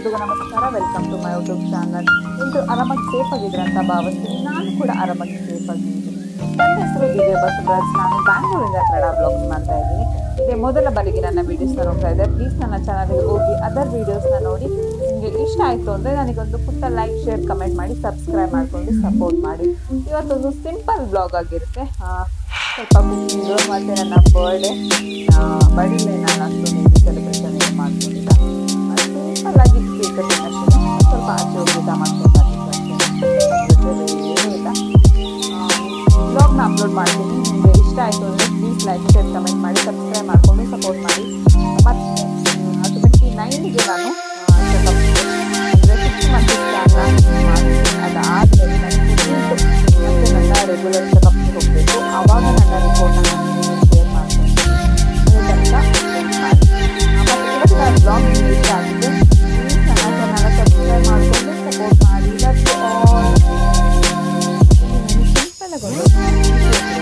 ಎಲ್ರಿಗೂ ನಮಸ್ಕಾರ welcome to my YouTube channel ಎಲ್ರು ಆರಾಮಾಗಿ ಸೇಫ್ ಆಗಿದ್ರೆ ಅಂತ ಭಾವಿಸ್ತೀನಿ ನಾನು ಕೂಡ ಆರಾಮಾಗಿ ಸೇಫ್ ಆಗಿದ್ದೀನಿ ನನ್ನ ಹೆಸರು ವಿಜಯ ಬಸವರಾಜ್ ನಾನು ಬ್ಯಾಂಗ್ಳೂರಿಂದ ಕನ್ನಡ ಬ್ಲಾಗ್ ಮಾಡ್ತಾ ಇದ್ದೀನಿ ಇದೇ ಮೊದಲ ಬಾರಿಗೆ ನನ್ನ ವೀಡಿಯೋಸ್ನ ನೋಡ್ತಾ ಇದ್ದೆ ಪ್ಲೀಸ್ ನನ್ನ ಚಾನಲ್ಗೆ ಹೋಗಿ ಅದರ್ ವೀಡಿಯೋಸ್ನ ನೋಡಿ ನಿಮಗೆ ಇಷ್ಟ ಆಯಿತು ಅಂದರೆ ನನಗೊಂದು ಪುಟ್ಟ ಲೈಕ್ ಶೇರ್ ಕಮೆಂಟ್ ಮಾಡಿ ಸಬ್ಸ್ಕ್ರೈಬ್ ಮಾಡ್ಕೊಂಡು ಸಪೋರ್ಟ್ ಮಾಡಿ ಇವತ್ತೊಂದು ಸಿಂಪಲ್ ಬ್ಲಾಗ್ ಆಗಿರುತ್ತೆ ಆ, ಸ್ವಲ್ಪ ಕುಕಿಂಗು ಮತ್ತು ನನ್ನ ಬರ್ಡೇ ಬರ್ಡೇ ನಾನು ಅಷ್ಟೊಂದು ಸೆಲೆಬ್ರೇಷನ್ ಏನು ಮಾಡ್ಕೊಂಡಿಲ್ಲ ಸಿಂಪಲ್ ಆಗಿ ಕೇಕ್ ಕಟ್ಟಿಂಗ್ ಅಷ್ಟೇ ಸ್ವಲ್ಪ ಆಚೆ ಹೋಗಿ ಊಟ ಮಾಡ್ಕೊಂಡು ಏನೂ ಇಲ್ಲ ಬ್ಲಾಗ್ನ ಅಪ್ಲೋಡ್ ಮಾಡ್ತೀನಿ ನಿಮಗೆ ಇಷ್ಟ ಆಯಿತು ಅಂದರೆ ಪ್ಲೀಸ್ ಲೈಕ್ ಶೇರ್ ಕಮೆಂಟ್ ಮಾಡಿ ಸಬ್ಸ್ಕ್ರೈಬ್ ಮಾಡಿಕೊಂಡು ಸಪೋರ್ಟ್ ಮಾಡಿ ಮತ್ತು ಟ್ವೆಂಟಿ ನೈನ್ಗೆ ನಾನು ಅಂದರೆ ಸಿಕ್ಸ್ ಮಂತ್ ಅದಾದಮೇಲೆ ಮತ್ತು ನನ್ನ ರೆಗ್ಯುಲರ್ ಚೆಕಪ್ಗೆ ಹೋಗಬೇಕು ಆವಾಗ ನನ್ನ ರಿಪೋರ್ಟ್ನ ನಾನು ಶೇರ್ ಮಾಡ್ತೀನಿ ಅದು ತನಕ wait ಮಾಡಿ ಮತ್ತು ಇವತ್ತಿನ ಬ್ಲಾಗ್ ನಿಮಗೆ ಇಷ್ಟ ಆಗಿದೆ ಪ್ಲೀಸ್ ನನ್ನ ಚಾನಲ್ ಸಬ್ಸ್ಕ್ರೈಬ್ ಮಾಡಿಕೊಂಡು ಸಪೋರ್ಟ್ ಮಾಡಿ ದಟ್ಸ್ ಆಲ್ ಸಿಂಪಲ್ ಆಗಿ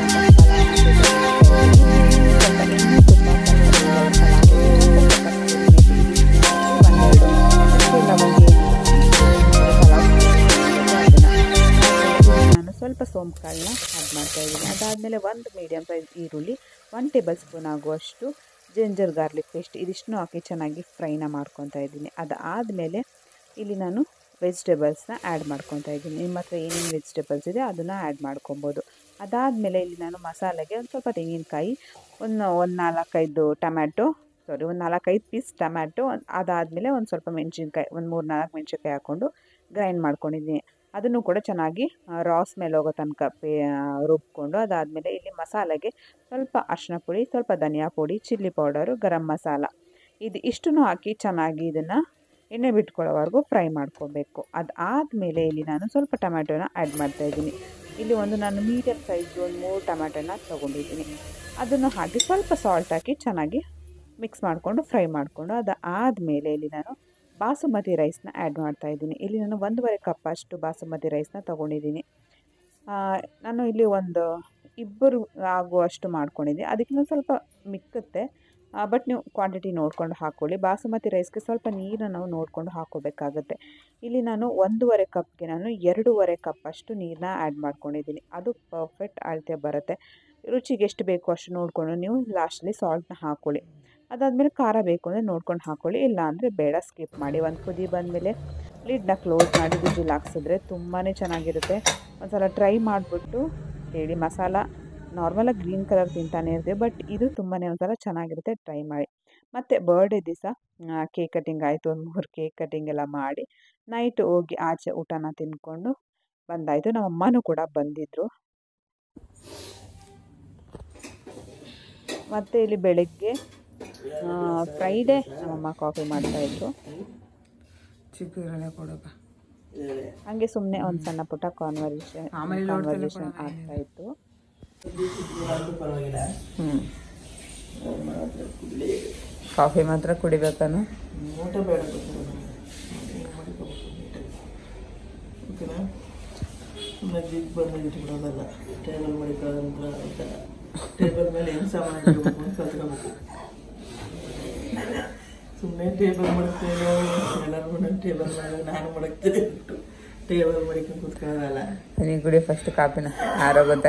ನಾನು ಸ್ವಲ್ಪ ಸೋಂಪು ಕಾಳನ್ನ ಆ್ಯಡ್ ಮಾಡ್ತಾ ಇದ್ದೀನಿ ಅದಾದಮೇಲೆ ಒಂದು ಮೀಡಿಯಮ್ ಸೈಜ್ ಈರುಳ್ಳಿ ಒನ್ ಟೇಬಲ್ ಸ್ಪೂನ್ ಆಗುವಷ್ಟು ಜಿಂಜರ್ ಗಾರ್ಲಿಕ್ ಪೇಸ್ಟ್ ಇದಿಷ್ಟನ್ನು ಹಾಕಿ ಚೆನ್ನಾಗಿ ಫ್ರೈನ ಮಾಡ್ಕೊತಾ ಇದ್ದೀನಿ ಅದಾದಮೇಲೆ ಇಲ್ಲಿ ನಾನು ವೆಜಿಟೇಬಲ್ಸ್ನ ಆ್ಯಡ್ ಮಾಡ್ಕೊತಾ ಇದ್ದೀನಿ ನಿಮ್ಮ ಹತ್ರ ಏನೇನು ವೆಜಿಟೇಬಲ್ಸ್ ಇದೆ ಅದನ್ನು ಆ್ಯಡ್ ಮಾಡ್ಕೊಬೋದು ಅದಾದಮೇಲೆ ಇಲ್ಲಿ ನಾನು ಮಸಾಲೆಗೆ ಒಂದು ಸ್ವಲ್ಪ ತೆಂಗಿನಕಾಯಿ ಒಂದು ಒಂದು ನಾಲ್ಕೈದು ಟೊಮ್ಯಾಟೊ ಸಾರಿ ಒಂದು ನಾಲ್ಕೈದು ಪೀಸ್ ಟೊಮ್ಯಾಟೊ ಅದಾದಮೇಲೆ ಒಂದು ಸ್ವಲ್ಪ ಮೆಣಸಿನ್ಕಾಯಿ ಒಂದು ಮೂರು ನಾಲ್ಕು ಮೆಣಸಿನ್ಕಾಯಿ ಹಾಕ್ಕೊಂಡು ಗ್ರೈಂಡ್ ಮಾಡ್ಕೊಂಡಿದ್ದೀನಿ ಅದನ್ನು ಕೂಡ ಚೆನ್ನಾಗಿ ರಾಸ್ ಮೇಲೆ ಹೋಗೋ ತನಕ ಪೇ ರುಬ್ಕೊಂಡು ಅದಾದಮೇಲೆ ಇಲ್ಲಿ ಮಸಾಲೆಗೆ ಸ್ವಲ್ಪ ಅರಿಶಿನ ಪುಡಿ ಸ್ವಲ್ಪ ಧನಿಯಾ ಪುಡಿ ಚಿಲ್ಲಿ ಪೌಡರು ಗರಂ ಮಸಾಲ ಇದು ಇಷ್ಟನ್ನು ಹಾಕಿ ಚೆನ್ನಾಗಿ ಇದನ್ನು ಎಣ್ಣೆ ಬಿಟ್ಕೊಳ್ಳೋವರೆಗೂ ಫ್ರೈ ಮಾಡ್ಕೋಬೇಕು ಅದಾದಮೇಲೆ ಇಲ್ಲಿ ನಾನು ಸ್ವಲ್ಪ ಟೊಮ್ಯಾಟೊನ ಆ್ಯಡ್ ಮಾಡ್ತಾಯಿದ್ದೀನಿ ಇಲ್ಲಿ ಒಂದು ನಾನು ಮೀಡಿಯಮ್ ಸೈಜ್ ಒಂದು ಮೂರು ಟೊಮ್ಯಾಟೊನ ತೊಗೊಂಡಿದ್ದೀನಿ ಅದನ್ನು ಹಾಕಿ ಸ್ವಲ್ಪ ಸಾಲ್ಟ್ ಹಾಕಿ ಚೆನ್ನಾಗಿ ಮಿಕ್ಸ್ ಮಾಡಿಕೊಂಡು ಫ್ರೈ ಮಾಡಿಕೊಂಡು ಅದಾದಮೇಲೆ ಇಲ್ಲಿ ನಾನು ಬಾಸುಮತಿ ರೈಸ್ನ ಆ್ಯಡ್ ಮಾಡ್ತಾ ಇದ್ದೀನಿ ಇಲ್ಲಿ ನಾನು ಒಂದೂವರೆ ಕಪ್ ಅಷ್ಟು ಬಾಸುಮತಿ ರೈಸ್ನ ತೊಗೊಂಡಿದ್ದೀನಿ ನಾನು ಇಲ್ಲಿ ಒಂದು ಇಬ್ಬರು ಆಗುವಷ್ಟು ಮಾಡ್ಕೊಂಡಿದ್ದೀನಿ ಅದಕ್ಕಿಂತ ಸ್ವಲ್ಪ ಮಿಕ್ಕುತ್ತೆ ಬಟ್ ನೀವು ಕ್ವಾಂಟಿಟಿ ನೋಡ್ಕೊಂಡು ಹಾಕ್ಕೊಳ್ಳಿ ಬಾಸುಮತಿ ರೈಸ್ಗೆ ಸ್ವಲ್ಪ ನೀರನ್ನು ನಾವು ನೋಡಿಕೊಂಡು ಹಾಕ್ಕೋಬೇಕಾಗತ್ತೆ ಇಲ್ಲಿ ನಾನು ಒಂದೂವರೆ ಕಪ್ಗೆ ನಾನು ಎರಡೂವರೆ ಕಪ್ ಅಷ್ಟು ನೀರನ್ನ ಆ್ಯಡ್ ಮಾಡ್ಕೊಂಡಿದ್ದೀನಿ ಅದು ಪರ್ಫೆಕ್ಟ್ ಅಳತೆ ಬರುತ್ತೆ ರುಚಿಗೆ ಎಷ್ಟು ಬೇಕು ಅಷ್ಟು ನೋಡಿಕೊಂಡು ನೀವು ಲಾಸ್ಟಲ್ಲಿ ಸಾಲ್ಟ್ನ ಹಾಕ್ಕೊಳ್ಳಿ ಅದಾದಮೇಲೆ ಖಾರ ಬೇಕು ಅಂದರೆ ನೋಡ್ಕೊಂಡು ಹಾಕ್ಕೊಳ್ಳಿ ಇಲ್ಲ ಅಂದರೆ ಬೇಡ ಸ್ಕಿಪ್ ಮಾಡಿ ಒಂದು ಕುದಿ ಬಂದಮೇಲೆ ಲಿಡ್ನ ಕ್ಲೋಸ್ ಮಾಡಿ ವಿಜಿಲ್ ಹಾಕ್ಸಿದ್ರೆ ತುಂಬಾ ಚೆನ್ನಾಗಿರುತ್ತೆ ಒಂದು ಸಲ ಟ್ರೈ ಮಾಡಿಬಿಟ್ಟು ಹೇಳಿ ಮಸಾಲ ನಾರ್ಮಲಾಗಿ ಗ್ರೀನ್ ಕಲರ್ ತಿಂತಾನೆ ಇರ್ತೀವಿ ಬಟ್ ಇದು ತುಂಬಾ ಒಂಥರ ಚೆನ್ನಾಗಿರುತ್ತೆ ಟ್ರೈ ಮಾಡಿ ಮತ್ತು ಬರ್ಡೇ ದಿವಸ ಕೇಕ್ ಕಟ್ಟಿಂಗ್ ಆಯಿತು ಒಂದು ಮೂರು ಕೇಕ್ ಕಟ್ಟಿಂಗ್ ಎಲ್ಲ ಮಾಡಿ ನೈಟ್ ಹೋಗಿ ಆಚೆ ಊಟನ ತಿಂದ್ಕೊಂಡು ಬಂದಾಯಿತು ನಮ್ಮ ಅಮ್ಮನೂ ಕೂಡ ಬಂದಿದ್ದರು ಮತ್ತು ಇಲ್ಲಿ ಬೆಳಗ್ಗೆ ಫ್ರೈಡೇ ನಮ್ಮಮ್ಮ ಕಾಫಿ ಮಾಡ್ತಾಯಿದ್ರು ಚಿಕ್ಕ ಕೊಡಪ್ಪ ಹಾಗೆ ಸುಮ್ಮನೆ ಒಂದು ಸಣ್ಣ ಪುಟ್ಟ ಕಾನ್ವರ್ಸೇಷನ್ ಆಮೇಲೆ ನೋಡ್ತೇನೆ ಕಾನ್ವರ್ಸೇಷನ್ ಆಗ್ತಾ ಇತ್ತು ಹ್ಞೂ ಕಾಫಿ ಮಾತ್ರ ಕುಡಿಬೇಕಾನು ಊಟ ಬೇಡ ಓಕೆನಾ ಸುಮ್ಮನೆ ಜಿಗ್ ಬಂದು ಇಟ್ಬಿಡೋದಲ್ಲ ಟೇಬಲ್ ಮಡಿಕೊಳ್ಳೋದಂತ ಒಂಥರ ಟೇಬಲ್ ಮೇಲೆ ಹೆಂಗೆ ಸಾಮಾನು ಇಡಬೇಕು ಅಂತ ಕಲ್ತ್ಕೊಬೇಕು ಸುಮ್ಮನೆ ಟೇಬಲ್ ಮಡಗ್ತೇವೆ ಎಲ್ಲರಿಗೂ ನನ್ನ ಟೇಬಲ್ ಮೇಲೆ ನಾನು ಮಡಗ್ತೇನೆ ಬಿಟ್ಟು ಟೇಬಲ್ ಮಡಿಕೊಂಡು ಕೂತ್ಕೊಳ್ಳೋದಲ್ಲ ನೀನು ಕುಡಿ ಫಸ್ಟ್ ಕಾಪಿನ ಆರೋಗುತ್ತೆ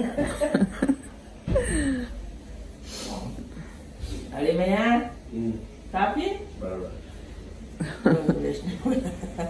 ಅಳಿಮಯ್ಯ ಕಾಫಿ ಯೋಚನೆ ಮಾಡ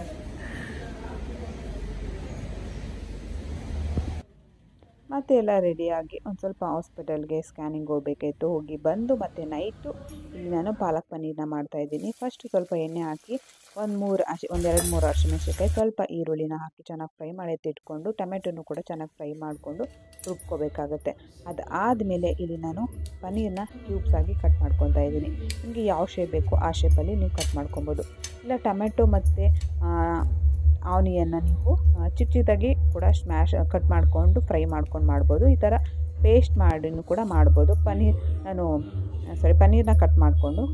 ಮತ್ತೆ ಎಲ್ಲ ರೆಡಿಯಾಗಿ ಒಂದು ಸ್ವಲ್ಪ ಹಾಸ್ಪಿಟಲ್ಗೆ ಸ್ಕ್ಯಾನಿಂಗ್ ಹೋಗ್ಬೇಕಾಯ್ತು ಹೋಗಿ ಬಂದು ಮತ್ತು ನೈಟು ಇಲ್ಲಿ ನಾನು ಪಾಲಕ್ ಪನ್ನೀರನ್ನ ಮಾಡ್ತಾಯಿದ್ದೀನಿ ಫಸ್ಟ್ ಸ್ವಲ್ಪ ಎಣ್ಣೆ ಹಾಕಿ ಒಂದು ಮೂರು ಅಶಿ ಒಂದೆರಡು ಮೂರು ಹಸಿಮೆಣ್ಸಿನ್ಕಾಯಿ ಸ್ವಲ್ಪ ಈರುಳ್ಳಿನ ಹಾಕಿ ಚೆನ್ನಾಗಿ ಫ್ರೈ ಮಾಡಿ ಎತ್ತಿಟ್ಕೊಂಡು ಟೊಮೆಟೊನು ಕೂಡ ಚೆನ್ನಾಗಿ ಫ್ರೈ ಮಾಡಿಕೊಂಡು ರುಬ್ಕೋಬೇಕಾಗತ್ತೆ ಅದಾದಮೇಲೆ ಇಲ್ಲಿ ನಾನು ಪನ್ನೀರನ್ನ ಕ್ಯೂಬ್ಸ್ ಆಗಿ ಕಟ್ ಮಾಡ್ಕೊತಾ ಇದ್ದೀನಿ ನಿಮಗೆ ಯಾವ ಶೇಪ್ ಬೇಕು ಆ ಶೇಪಲ್ಲಿ ನೀವು ಕಟ್ ಮಾಡ್ಕೊಬೋದು ಇಲ್ಲ ಟೊಮೆಟೊ ಮತ್ತು ಆನಿಯನ್ನ ನೀವು ಆ, ಚಿಕ್ಕ ಚಿಕ್ಕದಾಗಿ ಕೂಡ ಸ್ಮ್ಯಾಶ್ ಕಟ್ ಮಾಡಿಕೊಂಡು ಫ್ರೈ ಮಾಡ್ಕೊಂಡು ಮಾಡ್ಬೋದು ಈ ಥರ ಪೇಸ್ಟ್ ಮಾಡಿನೂ ಕೂಡ ಮಾಡ್ಬೋದು ಪನ್ನೀರ್ ನಾನು ಸಾರಿ ಪನ್ನೀರನ್ನ ಕಟ್ ಮಾಡಿಕೊಂಡು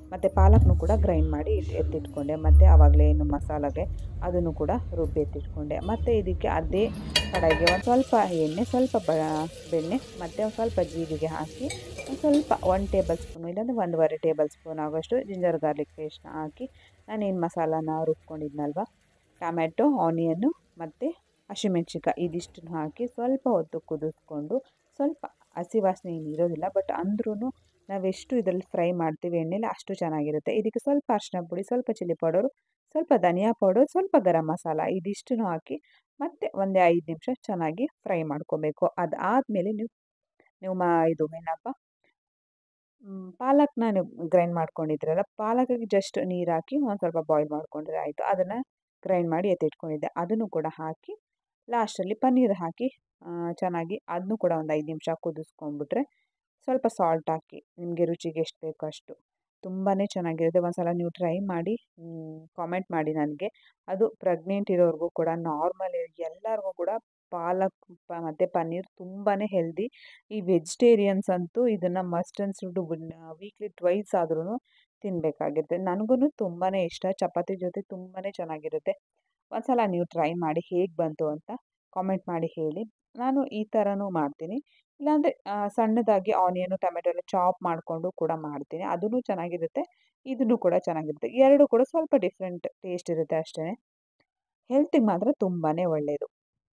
ಮತ್ತು ಪಾಲಕ್ನು ಕೂಡ ಗ್ರೈಂಡ್ ಮಾಡಿ ಇಟ್ ಎತ್ತಿಟ್ಕೊಂಡೆ ಮತ್ತು ಆವಾಗಲೇ ಏನು ಮಸಾಲೆಗೆ ಅದನ್ನು ಕೂಡ ರುಬ್ಬಿ ಎತ್ತಿಟ್ಕೊಂಡೆ ಮತ್ತು ಇದಕ್ಕೆ ಅದೇ ಕಡಾಯಿಗೆ ಒಂದು ಸ್ವಲ್ಪ ಎಣ್ಣೆ ಸ್ವಲ್ಪ ಬ ಬೆಣ್ಣೆ ಮತ್ತು ಒಂದು ಸ್ವಲ್ಪ ಜೀರಿಗೆ ಹಾಕಿ ಒಂದು ಸ್ವಲ್ಪ ಒನ್ ಟೇಬಲ್ ಸ್ಪೂನು ಇಲ್ಲಾಂದರೆ ಒಂದೂವರೆ ಟೇಬಲ್ ಸ್ಪೂನ್ ಆಗೋಷ್ಟು ಜಿಂಜರ್ ಗಾರ್ಲಿಕ್ ಪೇಸ್ಟ್ನ ಹಾಕಿ ನಾನೇನು ಮಸಾಲಾನ ರುಬ್ಕೊಂಡಿದ್ನಲ್ವ ಟೊಮ್ಯಾಟೊ ಆನಿಯನ್ನು ಮತ್ತು ಹಸಿಮೆಣ್ಸಿಕಾಯಿ ಇದಿಷ್ಟನ್ನು ಹಾಕಿ ಸ್ವಲ್ಪ ಹೊತ್ತು ಕುದಿಸ್ಕೊಂಡು ಸ್ವಲ್ಪ ಹಸಿ ವಾಸನೆ ಏನು ಇರೋದಿಲ್ಲ ಬಟ್ ಅಂದ್ರೂ ನಾವೆಷ್ಟು ಇದರಲ್ಲಿ ಫ್ರೈ ಮಾಡ್ತೀವಿ ಎಣ್ಣೆಲಿ ಅಷ್ಟು ಚೆನ್ನಾಗಿರುತ್ತೆ ಇದಕ್ಕೆ ಸ್ವಲ್ಪ ಅರಿಶಿನ ಪುಡಿ ಸ್ವಲ್ಪ ಚಿಲ್ಲಿ ಪೌಡರು ಸ್ವಲ್ಪ ಧನಿಯಾ ಪೌಡರ್ ಸ್ವಲ್ಪ ಗರಂ ಮಸಾಲ ಇದಿಷ್ಟನ್ನು ಹಾಕಿ ಮತ್ತೆ ಒಂದೇ ಐದು ನಿಮಿಷ ಚೆನ್ನಾಗಿ ಫ್ರೈ ಮಾಡ್ಕೋಬೇಕು ಅದಾದಮೇಲೆ ನೀವು ನೀವು ಮಾ ಇದು ಏನಪ್ಪ ಪಾಲಕ್ನ ನೀವು ಗ್ರೈಂಡ್ ಮಾಡ್ಕೊಂಡಿದ್ರಲ್ಲ ಪಾಲಕಿಗೆ ಜಸ್ಟ್ ನೀರು ಹಾಕಿ ಒಂದು ಸ್ವಲ್ಪ ಬಾಯ್ಲ್ ಮಾಡ್ಕೊಂಡ್ರೆ ಆಯಿತು ಅದನ್ನು ಗ್ರೈಂಡ್ ಮಾಡಿ ಎತ್ತಿಟ್ಕೊಂಡಿದ್ದೆ ಅದನ್ನು ಕೂಡ ಹಾಕಿ ಲಾಸ್ಟಲ್ಲಿ ಪನ್ನೀರ್ ಹಾಕಿ ಚೆನ್ನಾಗಿ ಅದನ್ನು ಕೂಡ ಒಂದು ಐದು ನಿಮಿಷ ಕುದಿಸ್ಕೊಂಡ್ಬಿಟ್ರೆ ಸ್ವಲ್ಪ ಸಾಲ್ಟ್ ಹಾಕಿ ನಿಮಗೆ ರುಚಿಗೆ ಎಷ್ಟು ಬೇಕೋ ಅಷ್ಟು ತುಂಬಾ ಚೆನ್ನಾಗಿರುತ್ತೆ ಒಂದ್ಸಲ ನೀವು ಟ್ರೈ ಮಾಡಿ ಕಾಮೆಂಟ್ ಮಾಡಿ ನನಗೆ ಅದು ಪ್ರೆಗ್ನೆಂಟ್ ಇರೋರಿಗೂ ಕೂಡ ನಾರ್ಮಲ್ ಎಲ್ಲರಿಗೂ ಕೂಡ ಪಾಲಕ್ ಮತ್ತು ಪನ್ನೀರ್ ತುಂಬಾ ಹೆಲ್ದಿ ಈ ವೆಜಿಟೇರಿಯನ್ಸ್ ಅಂತೂ ಇದನ್ನು ಮಸ್ಟ್ ಅನ್ಸ್ಬಿಟ್ಟು ವೀಕ್ಲಿ ಟ್ವೈಸ್ ಆದ್ರೂ ತಿನ್ನಬೇಕಾಗಿರುತ್ತೆ ನನಗೂ ತುಂಬಾ ಇಷ್ಟ ಚಪಾತಿ ಜೊತೆ ತುಂಬಾ ಚೆನ್ನಾಗಿರುತ್ತೆ ಒಂದ್ಸಲ ನೀವು ಟ್ರೈ ಮಾಡಿ ಹೇಗೆ ಬಂತು ಅಂತ ಕಾಮೆಂಟ್ ಮಾಡಿ ಹೇಳಿ ನಾನು ಈ ಥರನೂ ಮಾಡ್ತೀನಿ ಇಲ್ಲಾಂದರೆ ಸಣ್ಣದಾಗಿ ಆನಿಯನ್ನು ಟೊಮೆಟೊ ಎಲ್ಲ ಚಾಪ್ ಮಾಡಿಕೊಂಡು ಕೂಡ ಮಾಡ್ತೀನಿ ಅದೂ ಚೆನ್ನಾಗಿರುತ್ತೆ ಇದನ್ನು ಕೂಡ ಚೆನ್ನಾಗಿರುತ್ತೆ ಎರಡು ಕೂಡ ಸ್ವಲ್ಪ ಡಿಫ್ರೆಂಟ್ ಟೇಸ್ಟ್ ಇರುತ್ತೆ ಅಷ್ಟೇ ಹೆಲ್ತಿಗೆ ಮಾತ್ರ ತುಂಬಾ ಒಳ್ಳೆಯದು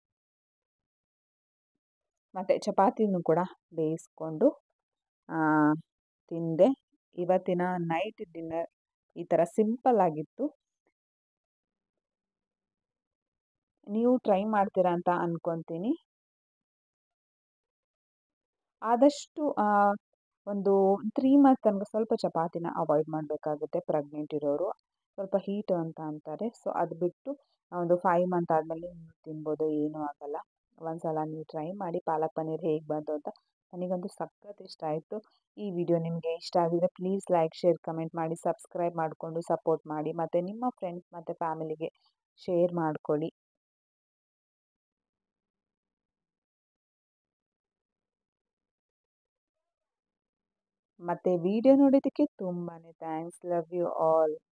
ಮತ್ತು ಚಪಾತಿನೂ ಕೂಡ ಬೇಯಿಸ್ಕೊಂಡು ತಿಂದೆ ಇವತ್ತಿನ ನೈಟ್ ಡಿನ್ನರ್ ಈ ಥರ ಸಿಂಪಲ್ ಆಗಿತ್ತು ನೀವು ಟ್ರೈ ಮಾಡ್ತೀರಾ ಅಂತ ಅಂದ್ಕೊತೀನಿ ಆದಷ್ಟು ಒಂದು ತ್ರೀ ಮಂತ್ ತನಕ ಸ್ವಲ್ಪ ಚಪಾತಿನ ಅವಾಯ್ಡ್ ಮಾಡಬೇಕಾಗುತ್ತೆ ಪ್ರೆಗ್ನೆಂಟ್ ಇರೋರು ಸ್ವಲ್ಪ ಹೀಟ್ ಅಂತ ಅಂತಾರೆ ಸೊ ಅದು ಬಿಟ್ಟು ಒಂದು ಫೈವ್ ಮಂತ್ ಆದಮೇಲೆ ನೀವು ತಿನ್ಬೋದು ಏನೂ ಆಗೋಲ್ಲ ಒಂದ್ಸಲ ನೀವು ಟ್ರೈ ಮಾಡಿ ಪಾಲಕ್ ಪನ್ನೀರ್ ಹೇಗೆ ಬಂತು ಅಂತ ನನಗಂತೂ ಸಖತ್ ಇಷ್ಟ ಆಯಿತು ಈ ವಿಡಿಯೋ ನಿಮಗೆ ಇಷ್ಟ ಆಗಿದ್ರೆ ಪ್ಲೀಸ್ ಲೈಕ್ ಶೇರ್ ಕಮೆಂಟ್ ಮಾಡಿ ಸಬ್ಸ್ಕ್ರೈಬ್ ಮಾಡಿಕೊಂಡು ಸಪೋರ್ಟ್ ಮಾಡಿ ಮತ್ತು ನಿಮ್ಮ ಫ್ರೆಂಡ್ಸ್ ಮತ್ತು ಫ್ಯಾಮಿಲಿಗೆ ಶೇರ್ ಮಾಡ್ಕೊಳ್ಳಿ ಮತ್ತು ವಿಡಿಯೋ ನೋಡೋದಕ್ಕೆ ತುಂಬಾ ಥ್ಯಾಂಕ್ಸ್ ಲವ್ ಯು ಆಲ್